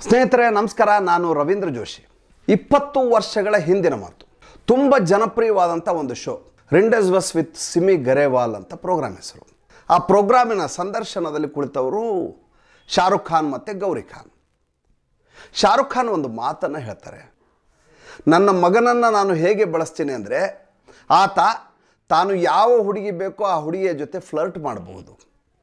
ಸ್ನೇಹಿತರೆ ನಮಸ್ಕಾರ ನಾನು ರವೀಂದ್ರ ಜೋಶಿ ಇಪ್ಪತ್ತು ವರ್ಷಗಳ ಹಿಂದಿನ ಮಾತು ತುಂಬ ಜನಪ್ರಿಯವಾದಂಥ ಒಂದು show rendezvous with Simi Garewal ಅಂತ ಪ್ರೋಗ್ರಾಮ್ ಹೆಸರು ಆ ಪ್ರೋಗ್ರಾಮಿನ ಸಂದರ್ಶನದಲ್ಲಿ ಕುಳಿತವರು ಶಾರುಖ್ ಖಾನ್ ಮತ್ತು ಗೌರಿ ಖಾನ್ ಶಾರುಖ್ ಖಾನ್ ಒಂದು ಮಾತನ್ನು ಹೇಳ್ತಾರೆ ನನ್ನ ಮಗನನ್ನು ನಾನು ಹೇಗೆ ಬಳಸ್ತೀನಿ ಅಂದರೆ ಆತ ತಾನು ಯಾವ ಹುಡುಗಿ ಬೇಕೋ ಆ ಹುಡುಗಿಯ ಜೊತೆ ಫ್ಲರ್ಟ್ ಮಾಡಬಹುದು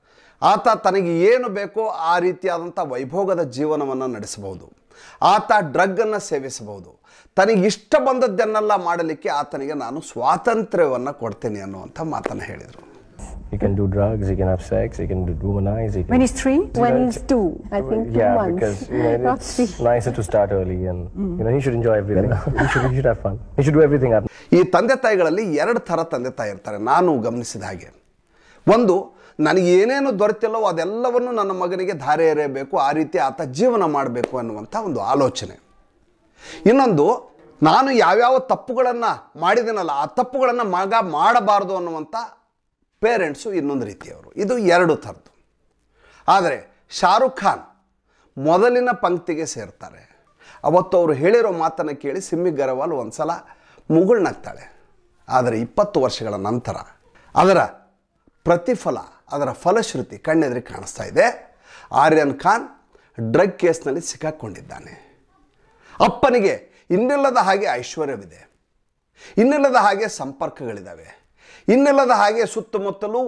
ಆತ ತನಗೆ ಏನು ಬೇಕೋ ಆ ರೀತಿಯಾದಂಥ ವೈಭೋಗದ ಜೀವನವನ್ನು ನಡೆಸಬಹುದು ಆತ ಡ್ರಗ್ಗನ್ನು ಸೇವಿಸಬಹುದು ತನಗೆ ಇಷ್ಟ ಬಂದದ್ದನ್ನೆಲ್ಲ ಮಾಡಲಿಕ್ಕೆ ಆತನಿಗೆ ನಾನು ಸ್ವಾತಂತ್ರ್ಯವನ್ನು ಕೊಡ್ತೇನೆ ಅನ್ನುವಂಥ ಮಾತನ್ನು ಹೇಳಿದರು He can do drugs, he can have sex, he can do womanize, he can... When he's three? When he's two, I think two yeah, months. because you know, Not it's three. nicer to start early and you know he should enjoy everything. he, should, he should have fun. He should do everything at ಈ ತಂದೆ ತಾಯಿಗಳಲ್ಲಿ ಎರಡು ಥರ ತಂದೆ ತಾಯಿ ಇರ್ತಾರೆ ನಾನು ಗಮನಿಸಿದ ಹಾಗೆ ಒಂದು ನನಗೆ ಏನೇನು ದೊರೆತಿಲ್ಲವೋ ಅದೆಲ್ಲವನ್ನು ನನ್ನ ಮಗನಿಗೆ ಧಾರೆ ಎರೆಯಬೇಕು ಆ ರೀತಿ ಆತ ಜೀವನ ಮಾಡಬೇಕು ಅನ್ನುವಂಥ ಒಂದು ಆಲೋಚನೆ ಇನ್ನೊಂದು ನಾನು ಯಾವ್ಯಾವ ತಪ್ಪುಗಳನ್ನು ಮಾಡಿದ್ದೀನಲ್ಲ ಆ ತಪ್ಪುಗಳನ್ನು ಮಗ ಮಾಡಬಾರ್ದು ಅನ್ನುವಂಥ ಪೇರೆಂಟ್ಸು ಇನ್ನೊಂದು ರೀತಿಯವರು ಇದು ಎರಡು ಥರದ್ದು ಆದರೆ ಶಾರುಖ್ ಖಾನ್ ಮೊದಲಿನ ಪಂಕ್ತಿಗೆ ಸೇರ್ತಾರೆ ಅವತ್ತು ಅವರು ಹೇಳಿರೋ ಮಾತನ್ನು ಕೇಳಿ ಸಿಮ್ಮಿ ಗರವಾಲ್ ಒಂದು ಸಲ ಮುಗುಳ್ನಾಗ್ತಾಳೆ ಆದರೆ ಇಪ್ಪತ್ತು ವರ್ಷಗಳ ನಂತರ ಅದರ ಪ್ರತಿಫಲ ಅದರ ಫಲಶ್ರುತಿ ಕಣ್ಣೆದುರಿಗೆ ಕಾಣಿಸ್ತಾ ಇದೆ ಆರ್ಯನ್ ಖಾನ್ ಡ್ರಗ್ ಕೇಸ್ನಲ್ಲಿ ಸಿಕ್ಕಾಕ್ಕೊಂಡಿದ್ದಾನೆ ಅಪ್ಪನಿಗೆ ಇನ್ನಿಲ್ಲದ ಹಾಗೆ ಐಶ್ವರ್ಯವಿದೆ ಇನ್ನಿಲ್ಲದ ಹಾಗೆ ಸಂಪರ್ಕಗಳಿದ್ದಾವೆ ಇನ್ನಿಲ್ಲದ ಹಾಗೆ ಸುತ್ತಮುತ್ತಲೂ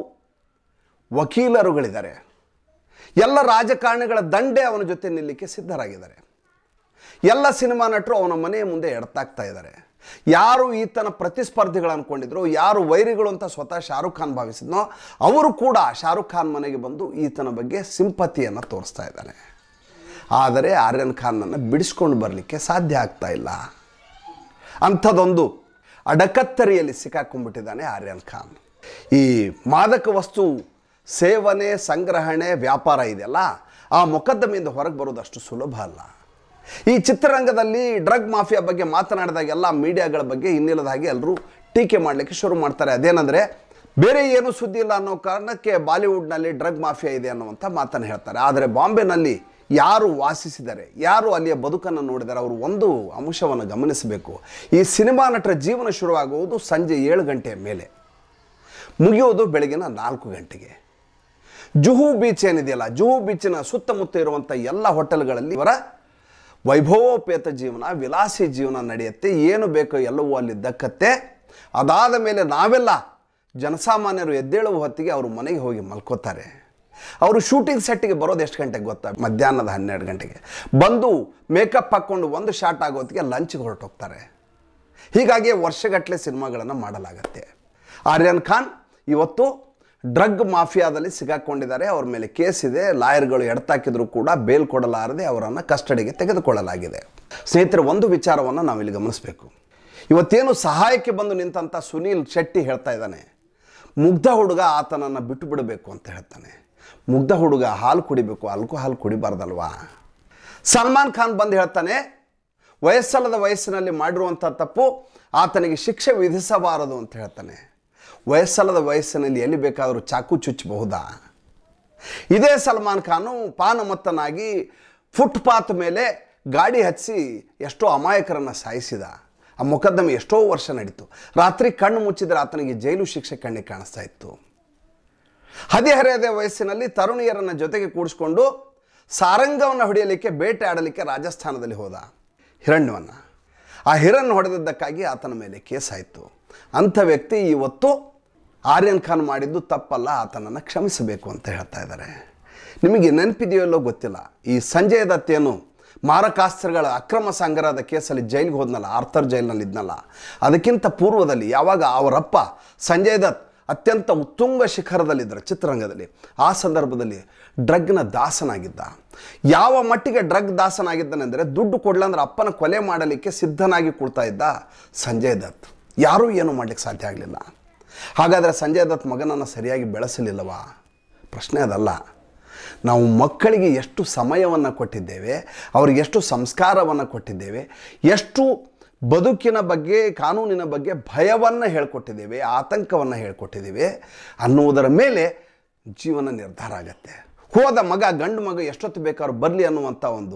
ವಕೀಲರುಗಳಿದ್ದಾರೆ ಎಲ್ಲ ರಾಜಕಾರಣಿಗಳ ದಂಡೆ ಅವನ ಜೊತೆ ನಿಲ್ಲಕ್ಕೆ ಸಿದ್ಧರಾಗಿದ್ದಾರೆ ಎಲ್ಲ ಸಿನಿಮಾ ನಟರು ಅವನ ಮನೆಯ ಮುಂದೆ ಎಡ್ತಾಗ್ತಾ ಇದ್ದಾರೆ ಯಾರು ಈತನ ಪ್ರತಿಸ್ಪರ್ಧಿಗಳು ಅಂದ್ಕೊಂಡಿದ್ರು ಯಾರು ವೈರಿಗಳು ಅಂತ ಸ್ವತಃ ಶಾರುಖ್ ಖಾನ್ ಭಾವಿಸಿದ್ನೋ ಅವರು ಕೂಡ ಶಾರುಖ್ ಖಾನ್ ಮನೆಗೆ ಬಂದು ಈತನ ಬಗ್ಗೆ ಸಿಂಪತಿಯನ್ನು ತೋರಿಸ್ತಾ ಇದ್ದಾನೆ ಆದರೆ ಆರ್ಯನ್ ಖಾನ್ನನ್ನು ಬಿಡಿಸ್ಕೊಂಡು ಬರಲಿಕ್ಕೆ ಸಾಧ್ಯ ಆಗ್ತಾ ಇಲ್ಲ ಅಂಥದ್ದೊಂದು ಅಡಕತ್ತರಿಯಲ್ಲಿ ಸಿಕ್ಕಾಕೊಂಡ್ಬಿಟ್ಟಿದ್ದಾನೆ ಆರ್ಯನ್ ಖಾನ್ ಈ ಮಾದಕ ವಸ್ತು ಸೇವನೆ ಸಂಗ್ರಹಣೆ ವ್ಯಾಪಾರ ಇದೆಯಲ್ಲ ಆ ಮೊಕದ್ದಮೆಯಿಂದ ಹೊರಗೆ ಬರೋದು ಅಷ್ಟು ಸುಲಭ ಅಲ್ಲ ಈ ಚಿತ್ರರಂಗದಲ್ಲಿ ಡ್ರಗ್ ಮಾಫಿಯಾ ಬಗ್ಗೆ ಮಾತನಾಡಿದಾಗೆಲ್ಲ ಮೀಡಿಯಾಗಳ ಬಗ್ಗೆ ಇನ್ನಿಲ್ಲದ ಹಾಗೆ ಎಲ್ಲರೂ ಟೀಕೆ ಮಾಡಲಿಕ್ಕೆ ಶುರು ಮಾಡ್ತಾರೆ ಅದೇನೆಂದರೆ ಬೇರೆ ಏನೂ ಸುದ್ದಿ ಇಲ್ಲ ಅನ್ನೋ ಕಾರಣಕ್ಕೆ ಬಾಲಿವುಡ್ನಲ್ಲಿ ಡ್ರಗ್ ಮಾಫಿಯಾ ಇದೆ ಅನ್ನುವಂಥ ಮಾತನ್ನು ಹೇಳ್ತಾರೆ ಆದರೆ ಬಾಂಬೆನಲ್ಲಿ ಯಾರು ವಾಸಿಸಿದ್ದಾರೆ ಯಾರು ಅಲ್ಲಿಯ ಬದುಕನ್ನು ನೋಡಿದ್ದಾರೆ ಅವರು ಒಂದು ಅಂಶವನ್ನು ಗಮನಿಸಬೇಕು ಈ ಸಿನಿಮಾ ನಟರ ಜೀವನ ಶುರುವಾಗುವುದು ಸಂಜೆ ಏಳು ಗಂಟೆಯ ಮೇಲೆ ಮುಗಿಯೋದು ಬೆಳಗಿನ ನಾಲ್ಕು ಗಂಟೆಗೆ ಜುಹು ಬೀಚ್ ಏನಿದೆಯಲ್ಲ ಜುಹು ಬೀಚಿನ ಸುತ್ತಮುತ್ತ ಇರುವಂಥ ಎಲ್ಲ ಹೋಟೆಲ್ಗಳಲ್ಲಿ ಇವರ ವೈಭವೋಪೇತ ಜೀವನ ವಿಲಾಸಿ ಜೀವನ ನಡೆಯುತ್ತೆ ಏನು ಬೇಕೋ ಎಲ್ಲವೂ ಅಲ್ಲಿ ದಕ್ಕತ್ತೆ ಅದಾದ ಮೇಲೆ ನಾವೆಲ್ಲ ಜನಸಾಮಾನ್ಯರು ಎದ್ದೇಳುವ ಹೊತ್ತಿಗೆ ಅವರು ಮನೆಗೆ ಹೋಗಿ ಮಲ್ಕೋತಾರೆ ಅವರು ಶೂಟಿಂಗ್ ಸೆಟ್ಟಿಗೆ ಬರೋದು ಎಷ್ಟು ಗಂಟೆಗೆ ಗೊತ್ತಾ ಮಧ್ಯಾಹ್ನದ ಹನ್ನೆರಡು ಗಂಟೆಗೆ ಬಂದು ಮೇಕಪ್ ಹಾಕ್ಕೊಂಡು ಒಂದು ಶಾಟ್ ಆಗೋ ಹೊತ್ತಿಗೆ ಲಂಚ್ಗೆ ಹೊರಟೋಗ್ತಾರೆ ಹೀಗಾಗಿ ವರ್ಷಗಟ್ಟಲೆ ಸಿನಿಮಾಗಳನ್ನು ಮಾಡಲಾಗತ್ತೆ ಆರ್ಯನ್ ಖಾನ್ ಇವತ್ತು ಡ್ರಗ್ ಮಾಫಿಯಾದಲ್ಲಿ ಸಿಗಾಕೊಂಡಿದ್ದಾರೆ ಅವ್ರ ಮೇಲೆ ಕೇಸ್ ಇದೆ ಲಾಯರ್ಗಳು ಎಡತಾಕಿದ್ರು ಕೂಡ ಬೇಲ್ ಕೊಡಲಾರದೆ ಅವರನ್ನು ಕಸ್ಟಡಿಗೆ ತೆಗೆದುಕೊಳ್ಳಲಾಗಿದೆ ಸ್ನೇಹಿತರೆ ಒಂದು ವಿಚಾರವನ್ನು ನಾವಿಲ್ಲಿ ಗಮನಿಸಬೇಕು ಇವತ್ತೇನು ಸಹಾಯಕ್ಕೆ ಬಂದು ನಿಂತಂಥ ಸುನೀಲ್ ಶೆಟ್ಟಿ ಹೇಳ್ತಾ ಇದ್ದಾನೆ ಮುಗ್ಧ ಹುಡುಗ ಆತನನ್ನು ಬಿಟ್ಟು ಬಿಡಬೇಕು ಅಂತ ಹೇಳ್ತಾನೆ ಮುಗ್ಧ ಹುಡುಗ ಹಾಲು ಕುಡಿಬೇಕು ಆಲ್ಕೋಹಾಲ್ ಕುಡಿಬಾರ್ದಲ್ವಾ ಸಲ್ಮಾನ್ ಖಾನ್ ಬಂದು ಹೇಳ್ತಾನೆ ವಯಸ್ಸಲ್ಲದ ವಯಸ್ಸಿನಲ್ಲಿ ಮಾಡಿರುವಂಥ ತಪ್ಪು ಆತನಿಗೆ ಶಿಕ್ಷೆ ವಿಧಿಸಬಾರದು ಅಂತ ಹೇಳ್ತಾನೆ ವಯಸ್ಸಲ್ಲದ ವಯಸ್ಸಿನಲ್ಲಿ ಎಲ್ಲಿ ಬೇಕಾದರೂ ಚಾಕು ಚುಚ್ಚಬಹುದಾ ಇದೇ ಸಲ್ಮಾನ್ ಖಾನು ಪಾನಮತ್ತನಾಗಿ ಫುಟ್ಪಾತ್ ಮೇಲೆ ಗಾಡಿ ಹಚ್ಚಿ ಎಷ್ಟೋ ಅಮಾಯಕರನ್ನು ಸಾಯಿಸಿದ ಆ ಮೊಕದ್ದಮೆ ಎಷ್ಟೋ ವರ್ಷ ನಡೀತು ರಾತ್ರಿ ಕಣ್ಣು ಮುಚ್ಚಿದರೆ ಆತನಿಗೆ ಜೈಲು ಶಿಕ್ಷೆ ಕಣ್ಣಿಗೆ ಕಾಣಿಸ್ತಾ ಇತ್ತು ಹದಿಹರೆಯದ ವಯಸ್ಸಿನಲ್ಲಿ ತರುಣಿಯರನ್ನು ಜೊತೆಗೆ ಕೂಡಿಸ್ಕೊಂಡು ಸಾರಂಗವನ್ನು ಹೊಡೆಯಲಿಕ್ಕೆ ಬೇಟೆ ಆಡಲಿಕ್ಕೆ ರಾಜಸ್ಥಾನದಲ್ಲಿ ಹೋದ ಹಿರಣ್ಯವನ್ನು ಆ ಹಿರಣ್ಯ ಹೊಡೆದದ್ದಕ್ಕಾಗಿ ಆತನ ಮೇಲೆ ಕೇಸ್ ಆಯಿತು ಅಂಥ ವ್ಯಕ್ತಿ ಇವತ್ತು ಆರ್ಯನ್ ಖಾನ್ ಮಾಡಿದ್ದು ತಪ್ಪಲ್ಲ ಆತನನ್ನು ಕ್ಷಮಿಸಬೇಕು ಅಂತ ಹೇಳ್ತಾ ಇದ್ದಾರೆ ನಿಮಗೆ ನೆನಪಿದೆಯಲ್ಲೋ ಗೊತ್ತಿಲ್ಲ ಈ ಸಂಜಯ್ ದತ್ ಏನು ಮಾರಕಾಸ್ತ್ರಗಳ ಅಕ್ರಮ ಸಂಗ್ರಹದ ಕೇಸಲ್ಲಿ ಜೈಲಿಗೆ ಹೋದ್ನಲ್ಲ ಆರ್ಥರ್ ಜೈಲಿನಲ್ಲಿ ಇದ್ನಲ್ಲ ಅದಕ್ಕಿಂತ ಪೂರ್ವದಲ್ಲಿ ಯಾವಾಗ ಅವರಪ್ಪ ಸಂಜಯ್ ದತ್ ಅತ್ಯಂತ ಉತ್ತುಂಗ ಶಿಖರದಲ್ಲಿದ್ದರು ಚಿತ್ರರಂಗದಲ್ಲಿ ಆ ಸಂದರ್ಭದಲ್ಲಿ ಡ್ರಗ್ನ ದಾಸನಾಗಿದ್ದ ಯಾವ ಮಟ್ಟಿಗೆ ಡ್ರಗ್ ದಾಸನಾಗಿದ್ದಾನೆಂದರೆ ದುಡ್ಡು ಕೊಡ್ಲಂದ್ರೆ ಅಪ್ಪನ ಕೊಲೆ ಮಾಡಲಿಕ್ಕೆ ಸಿದ್ಧನಾಗಿ ಕೊಡ್ತಾ ಇದ್ದ ಸಂಜಯ್ ದತ್ ಯಾರೂ ಏನೂ ಮಾಡಲಿಕ್ಕೆ ಸಾಧ್ಯ ಆಗಲಿಲ್ಲ ಹಾಗಾದರೆ ಸಂಜಯ್ ದತ್ ಮಗನನ್ನು ಸರಿಯಾಗಿ ಬೆಳೆಸಲಿಲ್ಲವಾ ಪ್ರಶ್ನೆ ಅದಲ್ಲ ನಾವು ಮಕ್ಕಳಿಗೆ ಎಷ್ಟು ಸಮಯವನ್ನು ಕೊಟ್ಟಿದ್ದೇವೆ ಅವ್ರಿಗೆ ಎಷ್ಟು ಸಂಸ್ಕಾರವನ್ನು ಕೊಟ್ಟಿದ್ದೇವೆ ಎಷ್ಟು ಬದುಕಿನ ಬಗ್ಗೆ ಕಾನೂನಿನ ಬಗ್ಗೆ ಭಯವನ್ನು ಹೇಳ್ಕೊಟ್ಟಿದ್ದೇವೆ ಆತಂಕವನ್ನು ಹೇಳ್ಕೊಟ್ಟಿದ್ದೇವೆ ಅನ್ನುವುದರ ಮೇಲೆ ಜೀವನ ನಿರ್ಧಾರ ಆಗತ್ತೆ ಹೋದ ಮಗ ಗಂಡು ಮಗ ಎಷ್ಟೊತ್ತು ಬೇಕಾದ್ರೂ ಬರಲಿ ಅನ್ನುವಂಥ ಒಂದು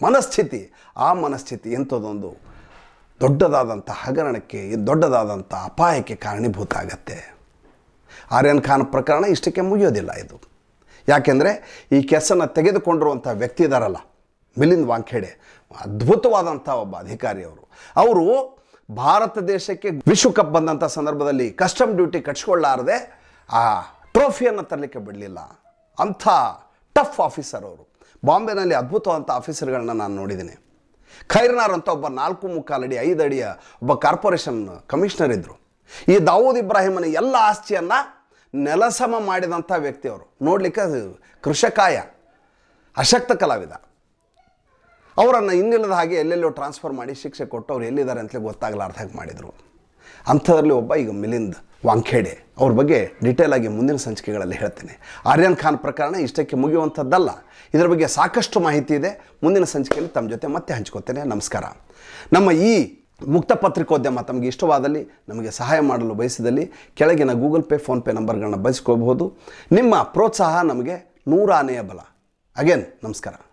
ಮನಸ್ಥಿತಿ ಆ ಮನಸ್ಥಿತಿ ಎಂಥದ್ದೊಂದು ದೊಡ್ಡದಾದಂಥ ಹಗರಣಕ್ಕೆ ದೊಡ್ಡದಾದಂಥ ಅಪಾಯಕ್ಕೆ ಕಾರಣೀಭೂತ ಆಗತ್ತೆ ಆರ್ಯನ್ ಖಾನ್ ಪ್ರಕರಣ ಇಷ್ಟಕ್ಕೆ ಮುಗಿಯೋದಿಲ್ಲ ಇದು ಯಾಕೆಂದರೆ ಈ ಕೆಸನ್ನು ತೆಗೆದುಕೊಂಡಿರುವಂಥ ವ್ಯಕ್ತಿ ಇದಾರಲ್ಲ ಮಿಲಿಂದ್ ವಾಂಖೇಡೆ ಅದ್ಭುತವಾದಂಥ ಒಬ್ಬ ಅಧಿಕಾರಿ ಅವರು ಅವರು ಭಾರತ ದೇಶಕ್ಕೆ ವಿಶ್ವಕಪ್ ಬಂದಂಥ ಸಂದರ್ಭದಲ್ಲಿ ಕಸ್ಟಮ್ ಡ್ಯೂಟಿ ಕಟ್ಸ್ಕೊಳ್ಳಾರದೆ ಆ ಟ್ರೋಫಿಯನ್ನು ತರಲಿಕ್ಕೆ ಬಿಡಲಿಲ್ಲ ಅಂಥ ಟಫ್ ಆಫೀಸರ್ ಅವರು ಬಾಂಬೆನಲ್ಲಿ ಅದ್ಭುತವಾದಂಥ ಆಫೀಸರ್ಗಳನ್ನ ನಾನು ನೋಡಿದ್ದೀನಿ ಖೈರ್ನಾರ್ ಅಂತ ಒಬ್ಬ ನಾಲ್ಕು ಮುಕ್ಕಾಲು ಅಡಿ ಐದು ಅಡಿಯ ಒಬ್ಬ ಕಾರ್ಪೊರೇಷನ್ ಕಮಿಷನರ್ ಇದ್ದರು ಈ ದಾವೂದ್ ಇಬ್ರಾಹಿಮನ ಎಲ್ಲ ಆಸ್ತಿಯನ್ನು ನೆಲಸಮ ಮಾಡಿದಂಥ ವ್ಯಕ್ತಿ ಅವರು ನೋಡಲಿಕ್ಕೆ ಅದು ಕೃಷಕಾಯ ಅಶಕ್ತ ಕಲಾವಿದ ಅವರನ್ನು ಇನ್ನಿಲ್ಲದ ಹಾಗೆ ಎಲ್ಲೆಲ್ಲೋ ಟ್ರಾನ್ಸ್ಫರ್ ಮಾಡಿ ಶಿಕ್ಷೆ ಕೊಟ್ಟು ಅವ್ರು ಎಲ್ಲಿದ್ದಾರೆ ಅಂತಲೇ ಗೊತ್ತಾಗಲಾರ್ದ ಹಾಗೆ ಮಾಡಿದರು ಅಂಥದ್ರಲ್ಲಿ ಒಬ್ಬ ಈಗ ಮಿಲಿಂದ್ ವಾಂಖೇಡೆ ಅವ್ರ ಬಗ್ಗೆ ಡೀಟೇಲ್ ಆಗಿ ಮುಂದಿನ ಸಂಚಿಕೆಗಳಲ್ಲಿ ಹೇಳ್ತೇನೆ ಆರ್ಯನ್ ಖಾನ್ ಪ್ರಕರಣ ಇಷ್ಟಕ್ಕೆ ಮುಗಿಯುವಂಥದ್ದಲ್ಲ ಇದರ ಬಗ್ಗೆ ಸಾಕಷ್ಟು ಮಾಹಿತಿ ಇದೆ ಮುಂದಿನ ಸಂಚಿಕೆಯಲ್ಲಿ ತಮ್ಮ ಜೊತೆ ಮತ್ತೆ ಹಂಚ್ಕೋತೇನೆ ನಮಸ್ಕಾರ ನಮ್ಮ ಈ ಮುಕ್ತ ಪತ್ರಿಕೋದ್ಯಮ ತಮಗೆ ಇಷ್ಟವಾದಲ್ಲಿ ನಮಗೆ ಸಹಾಯ ಮಾಡಲು ಬಯಸಿದಲ್ಲಿ ಕೆಳಗಿನ ಗೂಗಲ್ ಪೇ ಫೋನ್ಪೇ ನಂಬರ್ಗಳನ್ನ ಬಳಸ್ಕೋಬಹುದು ನಿಮ್ಮ ಪ್ರೋತ್ಸಾಹ ನಮಗೆ ನೂರಾನೆಯ ಬಲ ಅಗೇನ್ ನಮಸ್ಕಾರ